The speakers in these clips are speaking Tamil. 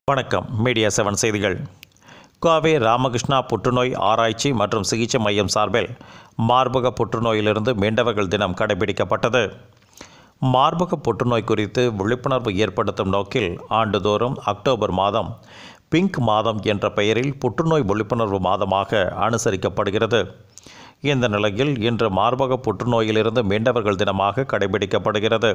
வணக்கம் மீடியா செவன் செய்திகள் கோவை ராமகிருஷ்ணா புற்றுநோய் ஆராய்ச்சி மற்றும் சிகிச்சை மையம் சார்பில் மார்பக புற்றுநோயிலிருந்து மீண்டவர்கள் தினம் கடைபிடிக்கப்பட்டது மார்பக புற்றுநோய் குறித்து விழிப்புணர்வு ஏற்படுத்தும் நோக்கில் ஆண்டுதோறும் அக்டோபர் மாதம் பிங்க் மாதம் என்ற பெயரில் புற்றுநோய் விழிப்புணர்வு மாதமாக அனுசரிக்கப்படுகிறது இந்த நிலையில் இன்று மார்பக புற்றுநோயிலிருந்து மீண்டவர்கள் தினமாக கடைபிடிக்கப்படுகிறது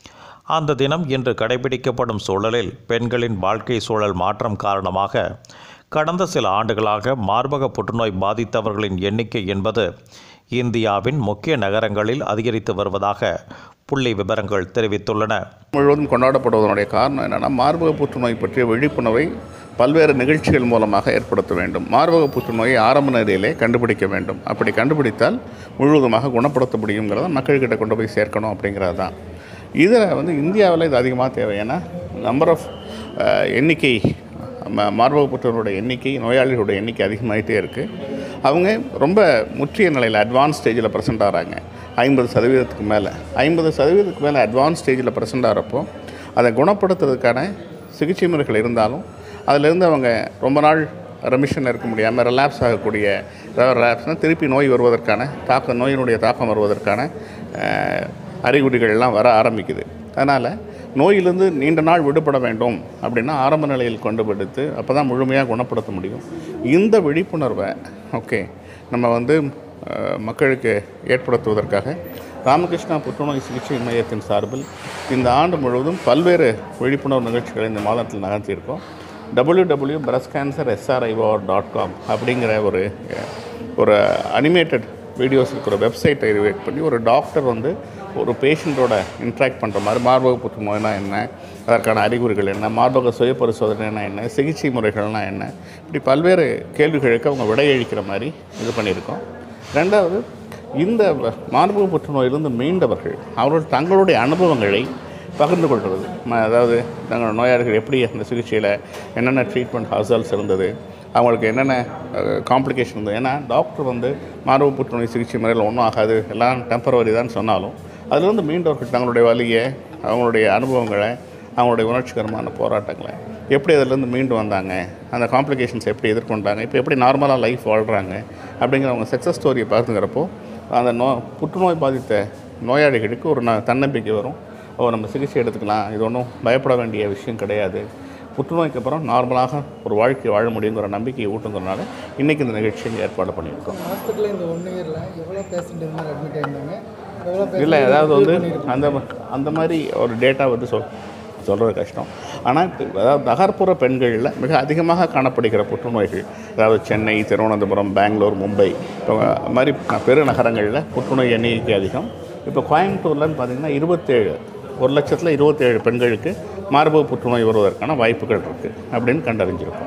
அந்த தினம் இன்று கடைபிடிக்கப்படும் சூழலில் பெண்களின் வாழ்க்கை சூழல் மாற்றம் காரணமாக கடந்த சில ஆண்டுகளாக மார்பக புற்றுநோய் பாதித்தவர்களின் எண்ணிக்கை என்பது இந்தியாவின் முக்கிய நகரங்களில் அதிகரித்து வருவதாக புள்ளி விவரங்கள் தெரிவித்துள்ளன முழுவதும் கொண்டாடப்படுவதனுடைய காரணம் என்னென்னா மார்பக புற்றுநோய் பற்றிய விழிப்புணர்வை பல்வேறு நிகழ்ச்சிகள் மூலமாக ஏற்படுத்த வேண்டும் மார்பக புற்றுநோயை ஆரம்ப நிலையிலே கண்டுபிடிக்க வேண்டும் அப்படி கண்டுபிடித்தால் முழுவதுமாக குணப்படுத்த முடியுங்கிறத மக்கள்கிட்ட கொண்டு போய் சேர்க்கணும் அப்படிங்கிறது தான் இதில் வந்து இந்தியாவில் இது அதிகமாக தேவை ஏன்னா நம்பர் ஆஃப் எண்ணிக்கை ம- மார்பக புற்றுநோயோட எண்ணிக்கை நோயாளிகளோட எண்ணிக்கை அதிகமாகிட்டே இருக்குது அவங்க ரொம்ப முற்றிய நிலையில் அட்வான்ஸ் ஸ்டேஜில் ப்ரெசென்ட் ஆகிறாங்க ஐம்பது சதவீதத்துக்கு மேலே ஐம்பது சதவீதத்துக்கு மேலே அட்வான்ஸ் ஸ்டேஜில் ப்ரெசென்ட் ஆகிறப்போ அதை குணப்படுத்துறதுக்கான சிகிச்சை முறைகள் இருந்தாலும் அதிலிருந்து அவங்க ரொம்ப நாள் ரெமிஷன் இருக்க முடியாமல் ரிலாப்ஸ் ஆகக்கூடிய அதாவது ரிலாப்ஸ்னால் திருப்பி நோய் வருவதற்கான தாக்கம் நோயினுடைய தாக்கம் வருவதற்கான அஹ், அறிகுறிகள்லாம் வர ஆரம்பிக்குது அதனால் நோயிலிருந்து நீண்ட நாள் விடுபட வேண்டும் அப்படின்னா ஆரம்ப நிலையில் கொண்டுபிடித்து அப்போ தான் முழுமையாக குணப்படுத்த முடியும் இந்த விழிப்புணர்வை ஓகே நம்ம வந்து அஹ், மக்களுக்கு ஏற்படுத்துவதற்காக ராமகிருஷ்ணா புற்றுநோய் சிகிச்சை மையத்தின் சார்பில் இந்த ஆண்டு முழுவதும் பல்வேறு விழிப்புணர்வு நிகழ்ச்சிகளை இந்த மாதத்தில் நகர்த்தியிருக்கோம் W W breast cancer S R I O R dot com அப்படிங்கிற ஒரு அஹ், ஒரு அனிமேட்டட் வீடியோஸ் இருக்கிற வெப்சைட்டை கிரியேட் பண்ணி ஒரு டாக்டர் வந்து ஒரு பேஷண்ட்டோட இன்ட்ராக்ட் பண்ணுற மாதிரி மார்பக புற்றுநோய்னா என்ன அதற்கான அறிகுறிகள் என்ன மார்பக சுய பரிசோதனைனா என்ன சிகிச்சை முறைகள்னா என்ன இப்படி பல்வேறு கேள்விகளுக்கு அவங்க விடையளிக்கிற மாதிரி இது பண்ணியிருக்கோம் ரெண்டாவது இந்த மார்பக புற்றுநோயிலிருந்து மீண்டவர்கள் அவர்கள் தங்களுடைய அனுபவங்களை பகிர்ந்து கொள்வது ம- அதாவது தங்கள் நோயாளிகள் எப்படி அந்த சிகிச்சையில் என்னென்ன ட்ரீட்மெண்ட் ஹாசல்ஸ் இருந்தது அவங்களுக்கு என்னென்ன காம்ப்ளிகேஷன் இருந்தது ஏன்னா டாக்டர் வந்து மார்பக புற்றுநோய் சிகிச்சை முறையில் ஒன்றும் ஆகாது எல்லாம் டெம்பரவரி தான் சொன்னாலும் அதிலிருந்து மீண்டவர்கள் தங்களுடைய வலியை அவங்களுடைய அனுபவங்களை அவங்களுடைய உணர்ச்சிகரமான போராட்டங்களை எப்படி அதிலேருந்து மீண்டு வந்தாங்க அந்த காம்ப்ளிகேஷன்ஸ் எப்படி எதிர்கொண்டாங்க இப்போ எப்படி நார்மலாக லைஃப் வாழ்கிறாங்க அப்படிங்கிற அவங்க சக்ஸஸ் ஸ்டோரியை பார்த்துக்கிறப்போ அந்த நோ புற்றுநோய் பாதித்த நோயாளிகளுக்கு ஒரு ந தன்னம்பிக்கை வரும் ஓ நம்ம சிகிச்சை எடுத்துக்கலாம் இது ஒன்றும் பயப்பட வேண்டிய விஷயம் கிடையாது புற்றுநோய்க்கு அப்புறம் நார்மலாக ஒரு வாழ்க்கை வாழ முடியுங்கிற நம்பிக்கையை ஊட்டுங்கிறனால இன்றைக்கி இந்த நிகழ்ச்சியை ஏற்பாடு பண்ணியிருக்கோம் ஹாஸ்பிட்டலில் இந்த ஒன் இயரில் எவ்வளோ பேஷண்ட் இருந்தாங்க அட்மிட் ஆயிருந்தாங்க எவ்வளோ இல்லை அதாவது வந்து அந்த அந்த மாதிரி ஒரு டேட்டா வந்து சொல் சொல்கிறது கஷ்டம் ஆனால் இப்போ அதாவது நகர்ப்புற பெண்களில் மிக அதிகமாக காணப்படுகிற புற்றுநோய்கள் அதாவது சென்னை திருவனந்தபுரம் பெங்களூர் மும்பை இப்போ அது மாதிரி பெருநகரங்களில் புற்றுநோய் எண்ணிக்கை அதிகம் இப்போ கோயம்புத்தூர்லன்னு பார்த்தீங்கன்னா இருபத்தேழு ஒரு லட்சத்தில் இருபத்தேழு பெண்களுக்கு மார்பக புற்றுநோய் வருவதற்கான வாய்ப்புகள் இருக்குது அப்படின்னு கண்டறிஞ்சிருக்கோம்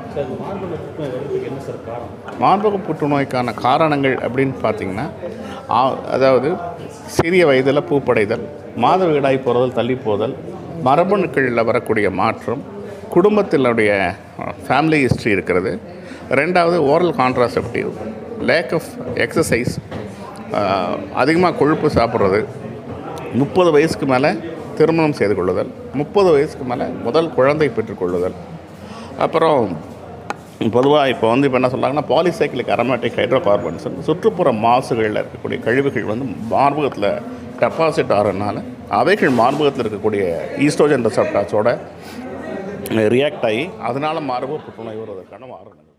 மார்பக புற்றுநோய்க்கான காரணங்கள் அப்படின்னு பார்த்தீங்கன்னா ஆ- அதாவது சிறிய வயதில் பூப்படைதல் மாதவிடாய் போகிறதல் தள்ளி போதல் மரபணுக்களில் வரக்கூடிய மாற்றம் குடும்பத்தினுடைய ஃபேமிலி ஹிஸ்ட்ரி இருக்கிறது ரெண்டாவது oral contraceptive lack of exercise அதிகமாக கொழுப்பு சாப்பிட்றது முப்பது வயசுக்கு மேலே திருமணம் செய்து கொள்ளுதல் முப்பது வயசுக்கு மேலே முதல் குழந்தை பெற்றுக்கொள்ளுதல் அப்புறம் பொதுவாக இப்போ வந்து இப்போ என்ன சொல்கிறாங்கன்னா பாலிசைக்கிளிக் அரோமேட்டிக் ஹைட்ரோ கார்பன்ஸ் சுற்றுப்புற மாசுகளில் இருக்கக்கூடிய கழிவுகள் வந்து மார்பகத்தில் டெபாசிட் ஆகிறதுனால அவைகள் மார்பகத்தில் இருக்கக்கூடிய ஈஸ்ட்ரோஜன் ரெசப்டாஸோட ரியாக்ட் ஆகி அதனால் மார்பக புற்றுநோய் வருவதற்கான மாறுதல்